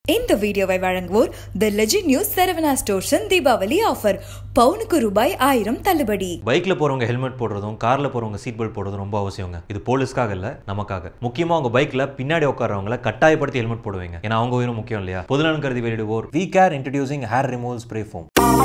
இந்த வீடியோவை வழங்குவோர் த லெஜிட் நியூஸ் செரவனா ஸ்டோர்ஸின் தீபாவளி ஆஃபர் பவுனுக்கு ரூபாய் ஆயிரம் தள்ளுபடி பைக்ல போறவங்க ஹெல்மெட் போடுறதும் கார்ல போறவங்க சீட் பெல்ட் போடுறதும் ரொம்ப அவசியங்க இது போலீஸ்க்காக இல்ல நமக்காக முக்கியமா உங்க பைக்ல பின்னாடி உட்காரவங்கள கட்டாயப்படுத்தி ஹெல்மெட் போடுவீங்க ஏன்னா அவங்க உயிரும் முக்கியம் இல்லையா பொதுநலன் கருதி வெளியிடுவோர் VCare introducing hair removal spray foam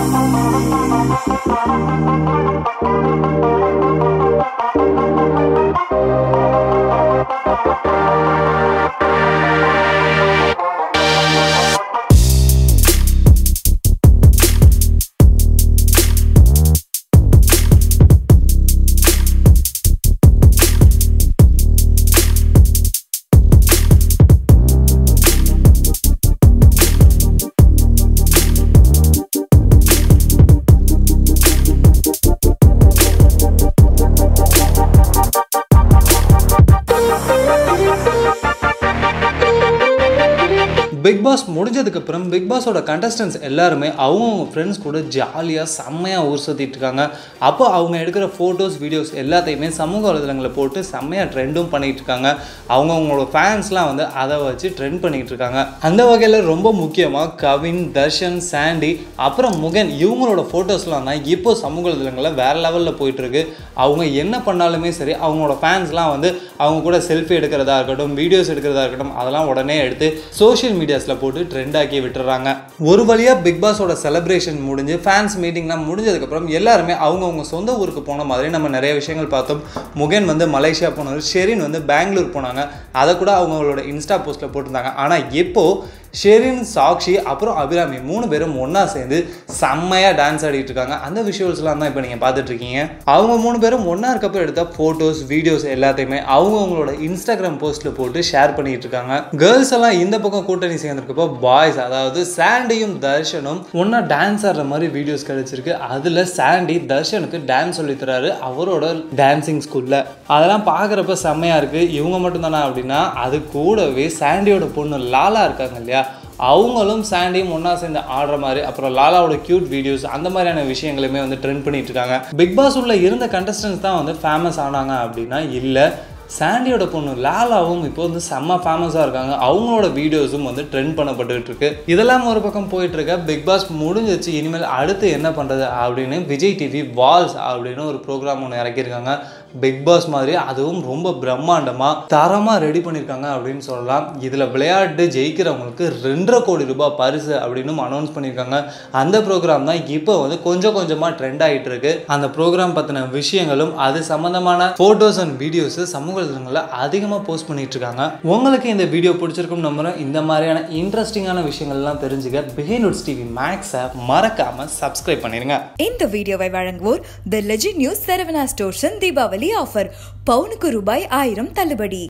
Bigg Boss முடிஞ்சதுக்கப்புறம் பிக் பாஸோட கண்டஸ்டன்ஸ் எல்லாருமே அவங்கவுங்க ஃப்ரெண்ட்ஸ் கூட ஜாலியாக செம்மையாக ஊர் சுற்றிட்டு இருக்காங்க அப்போ அவங்க எடுக்கிற ஃபோட்டோஸ் வீடியோஸ் எல்லாத்தையுமே சமூக வலைதளங்களில் போட்டு செம்மையாக ட்ரெண்டும் பண்ணிகிட்டு இருக்காங்க அவங்கவுங்களோட ஃபேன்ஸ்லாம் வந்து அதை வச்சு ட்ரெண்ட் பண்ணிகிட்டு இருக்காங்க அந்த வகையில் ரொம்ப முக்கியமாக கவின் தர்ஷன் சாண்டி அப்புறம் முகன் இவங்களோட ஃபோட்டோஸ்லாம் தான் இப்போ சமூக வலைதளங்களில் வேறு லெவலில் போயிட்டுருக்கு அவங்க என்ன பண்ணாலுமே சரி அவங்களோட ஃபேன்ஸ்லாம் வந்து அவங்க கூட செல்ஃபி எடுக்கிறதா இருக்கட்டும் வீடியோஸ் எடுக்கிறதா இருக்கட்டும் அதெல்லாம் உடனே எடுத்து சோஷியல் மீடியாஸில் போட்டு ட்ரெண்ட் ஆக்கி விட்டுறாங்க ஒரு வழியாக பிக் பாஸோட செலிப்ரேஷன் முடிஞ்சு ஃபேன்ஸ் மீட்டிங்லாம் முடிஞ்சதுக்கப்புறம் எல்லாருமே அவங்கவுங்க சொந்த ஊருக்கு போன மாதிரி நம்ம நிறைய விஷயங்கள் பார்த்தோம் முகன் வந்து மலேசியா போனார் ஷெரின் வந்து பெங்களூர் போனாங்க அதை கூட அவங்களோட இன்ஸ்டா போஸ்ட்டில் போட்டிருந்தாங்க ஆனால் இப்போது ஷெரின் சாக்ஷி அப்புறம் அபிராமி மூணு பேரும் ஒன்றா சேர்ந்து செம்மையாக டான்ஸ் ஆடிட்டு இருக்காங்க அந்த விஷுவல்ஸ்லாம் தான் இப்போ நீங்கள் பார்த்துட்டு இருக்கீங்க அவங்க மூணு பேரும் ஒன்றா இருக்கப்போ எடுத்த ஃபோட்டோஸ் வீடியோஸ் எல்லாத்தையுமே அவங்கவுங்களோட இன்ஸ்டாகிராம் போஸ்ட்டில் போட்டு ஷேர் பண்ணிட்டு இருக்காங்க கேர்ள்ஸ் எல்லாம் இந்த பக்கம் கூட்டணி சேர்ந்துருக்கப்போ பாய்ஸ் அதாவது சாண்டியும் தர்ஷனும் ஒன்றா டான்ஸ் ஆடுற மாதிரி வீடியோஸ் கிடைச்சிருக்கு அதில் சாண்டி தர்ஷனுக்கு டான்ஸ் சொல்லித்தராரு அவரோட டான்சிங் ஸ்கூலில் அதெல்லாம் பார்க்குறப்ப செம்மையாக இருக்குது இவங்க மட்டும் தானே அப்படின்னா அது கூடவே சாண்டியோட பொண்ணு லாலா இருக்காங்க இல்லையா அவங்களும் சாண்டியும் ஒன்றா சேர்ந்து ஆடுற மாதிரி அப்புறம் லாலாவோட க்யூட் வீடியோஸ் அந்த மாதிரியான விஷயங்களுமே வந்து ட்ரெண்ட் பண்ணிட்டு இருக்காங்க பிக் பாஸ் உள்ள இருந்த கண்டஸ்டன்ஸ் தான் வந்து ஃபேமஸ் ஆனாங்க அப்படின்னா இல்லை சாண்டியோட பொண்ணு லாலாவும் இப்போ வந்து செம்ம ஃபேமஸாக இருக்காங்க அவங்களோட வீடியோஸும் வந்து ட்ரெண்ட் பண்ணப்பட்டுக்கிட்டு இருக்கு இதெல்லாம் ஒரு பக்கம் போயிட்டு இருக்க பிக் பாஸ் முடிஞ்சிச்சு இனிமேல் அடுத்து என்ன பண்ணுறது அப்படின்னு விஜய் டிவி வால்ஸ் அப்படின்னு ஒரு ப்ரோக்ராம் ஒன்று இறக்கியிருக்காங்க பிக் பாஸ் மாதிரி அதுவும் ரொம்ப பிரம்மாண்டமாக தரமாக ரெடி பண்ணியிருக்காங்க அப்படின்னு சொல்லலாம் இதில் விளையாட்டு ஜெயிக்கிறவங்களுக்கு ரெண்டரை கோடி ரூபாய் பரிசு அப்படின்னு அனௌன்ஸ் பண்ணியிருக்காங்க அந்த ப்ரோக்ராம் தான் இப்போ வந்து கொஞ்சம் கொஞ்சமாக ட்ரெண்ட் ஆகிட்டு இருக்கு அந்த ப்ரோக்ராம் பற்றின விஷயங்களும் அது சம்மந்தமான ஃபோட்டோஸ் அண்ட் வீடியோஸ் சமூக வலைதளங்களில் அதிகமாக போஸ்ட் பண்ணிட்டு இருக்காங்க உங்களுக்கு இந்த வீடியோ பிடிச்சிருக்கும் நம்புறேன் இந்த மாதிரியான இன்ட்ரெஸ்டிங்கான விஷயங்கள்லாம் தெரிஞ்சுக்க பிஹைண்ட் டிவி மேக்ஸை மறக்காமல் சப்ஸ்கிரைப் பண்ணிடுங்க இந்த வீடியோவை வழங்குவோர் த லெஜிட் நியூஸ் செரவனா ஸ்டோர்ஸின் தீபாவளி ஆஃபர் பவுனுக்கு ரூபாய் ஆயிரம் தள்ளுபடி